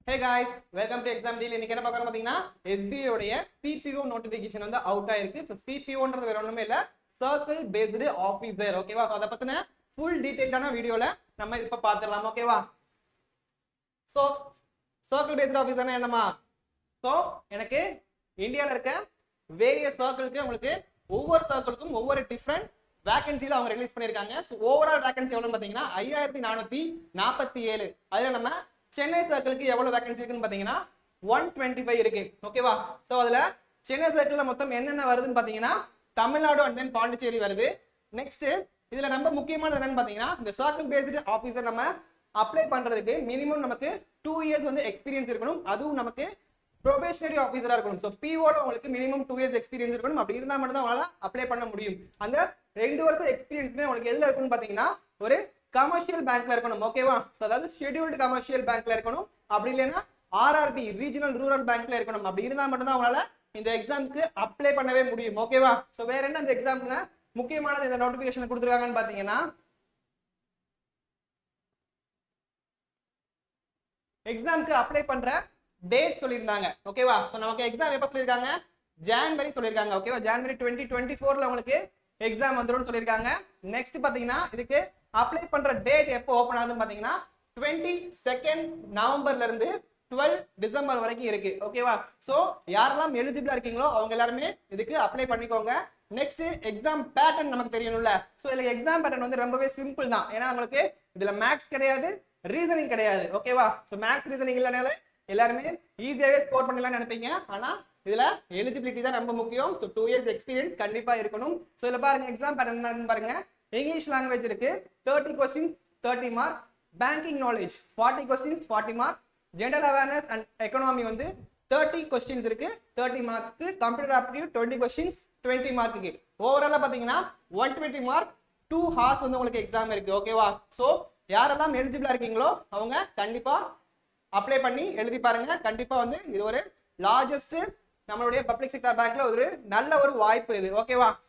hey guys welcome to exam deal இன்னைக்கு என்ன பார்க்கறோம் பார்த்தீங்கன்னா SBI உடைய சிபிஓ நோட்டிஃபிகேஷன் வந்து அவுட் ஆயிருக்கு ஸோ சிபிஓன்றது வேற ஒன்றுமே இல்லை சர்க்கிள் பேஸ்டு ஆஃபீஸர் ஓகேவா ஸோ அதை பற்றின ஃபுல் டீட்டெயில்டான வீடியோவில் நம்ம இப்போ பார்த்துடலாம் ஓகேவா ஸோ சர்க்கிள் பேஸ்டு ஆஃபீஸர்னா என்னமா ஸோ எனக்கு இந்தியாவில் இருக்க வேரியஸ் சர்க்கிளுக்கு உங்களுக்கு ஒவ்வொரு சர்க்கிளுக்கும் ஒவ்வொரு டிஃப்ரெண்ட் வேகன்சியில் அவங்க ரிலீஸ் பண்ணியிருக்காங்க ஸோ ஓவரால் வேகன்சி எவ்வளோன்னு பார்த்தீங்கன்னா ஐயாயிரத்தி நானூற்றி நாற்பத்தி ஏழு அதில் நம்ம சென்னை சர்க்கிளுக்கு எவ்வளோ வேகன்சி இருக்குன்னு பார்த்தீங்கன்னா ஒன் டுவெண்ட்டி ஃபைவ் இருக்கு ஓகேவா ஸோ அதில் சென்னை சர்க்கிளில் மொத்தம் என்னென்ன வருதுன்னு பார்த்தீங்கன்னா தமிழ்நாடு அண்ட் தென் பாண்டிச்சேரி வருது நெக்ஸ்ட் இதில் ரொம்ப முக்கியமானது என்னன்னு பார்த்தீங்கன்னா இந்த சர்க்கிள் பேஸ்டு ஆஃபீஸர் நம்ம அப்ளை பண்ணுறதுக்கு மினிமம் நமக்கு டூ இயர்ஸ் வந்து எக்ஸ்பீரியன்ஸ் இருக்கணும் அதுவும் நமக்கு ப்ரொபேஷனரி ஆஃபீஸரா இருக்கணும் ஸோ பிஓல உங்களுக்கு மினிமம் டூ இயர்ஸ் எக்ஸ்பீரியன்ஸ் இருக்கணும் அப்படி இருந்தால் மட்டும் தான் உங்களால் அப்ளை பண்ண முடியும் அந்த ரெண்டு வருஷம் எக்ஸ்பீரியன்ஸுமே உங்களுக்கு எதில் இருக்குன்னு பார்த்தீங்கன்னா ஒரு கமர்ஷியல் பேங்க்ல இருக்கணும் ஓகேவா ஸோ அதாவது ஷெட்யூல்டு கமர்ஷியல் பேங்க்ல இருக்கணும் அப்படி இல்லைன்னா ஆர்ஆர்பி ரீஜனல் ரூரல் பேங்க்ல இருக்கணும் அப்படி இருந்தால் மட்டும் தான் உங்களால் இந்த எக்ஸாம்க்கு அப்ளை பண்ணவே முடியும் ஓகேவா ஸோ வேற என்ன இந்த எக்ஸாம்ல முக்கியமானது இந்த நோட்டிஃபிகேஷன் கொடுத்துருக்காங்கன்னு பார்த்தீங்கன்னா எக்ஸாம்க்கு அப்ளை பண்ற டேட் சொல்லியிருந்தாங்க ஓகேவா ஸோ நமக்கு எக்ஸாம் எப்போ சொல்லியிருக்காங்க ஜான்வரி சொல்லியிருக்காங்க ஓகேவா ஜான்வரி டுவெண்ட்டி டுவெண்ட்டி ஃபோரில் உங்களுக்கு எக்ஸாம் வந்துடும் சொல்லியிருக்காங்க நெக்ஸ்ட் பார்த்தீங்கன்னா இதுக்கு அப்ளை பண்ற டேட் எப்போ ஓப்பன் ஆகுதுன்னு பார்த்தீங்கன்னா டுவெண்ட்டி செகண்ட் நவம்பர்ல இருந்து டுவெல் டிசம்பர் வரைக்கும் இருக்கு ஓகேவா ஸோ யாரெல்லாம் எலிஜிபிளா இருக்கீங்களோ அவங்க எல்லாருமே இதுக்கு அப்ளை பண்ணிக்கோங்க நெக்ஸ்ட் எக்ஸாம் பேட்டர்ன் நமக்கு தெரியணும்ல ஸோ இதுல எக்ஸாம் பேட்டர்ன் வந்து ரொம்பவே சிம்பிள் தான் ஏன்னா உங்களுக்கு இதுல மேக்ஸ் கிடையாது ரீசனிங் கிடையாது ஓகேவா ஸோ மேக்ஸ் ரீசனிங் இல்லைனால எல்லாருமே ஈஸியாகவே ஸ்கோர் பண்ணலாம்னு நினைப்பீங்க ஆனா இதுல எலிஜிபிலிட்டி தான் ரொம்ப முக்கியம் ஸோ டூ இயர்ஸ் எக்ஸ்பீரியன்ஸ் கண்டிப்பா இருக்கணும் ஸோ இதுல பாருங்க எக்ஸாம் பேட்டர்ன் என்னன்னு பாருங்க இங்கிலீஷ் லாங்குவேஜ் இருக்கு thirty questions thirty mark banking knowledge forty questions forty mark general awareness and economy வந்து தேர்ட்டி கொஸ்டின்ஸ் இருக்கு தேர்ட்டி மார்க்ஸ்க்கு computer aptitude twenty questions twenty மார்க்குக்கு ஓவராலாக பார்த்தீங்கன்னா one twenty mark two hours வந்து உங்களுக்கு எக்ஸாம் இருக்கு ஓகேவா ஸோ யாரெல்லாம் எலிஜிபிளா இருக்கீங்களோ அவங்க கண்டிப்பா அப்ளை பண்ணி எழுதி பாருங்க கண்டிப்பா வந்து இது ஒரு லார்ஜஸ்ட் நம்மளுடைய பப்ளிக் செக்டர் பேங்க்ல ஒரு நல்ல ஒரு வாய்ப்பு இது ஓகேவா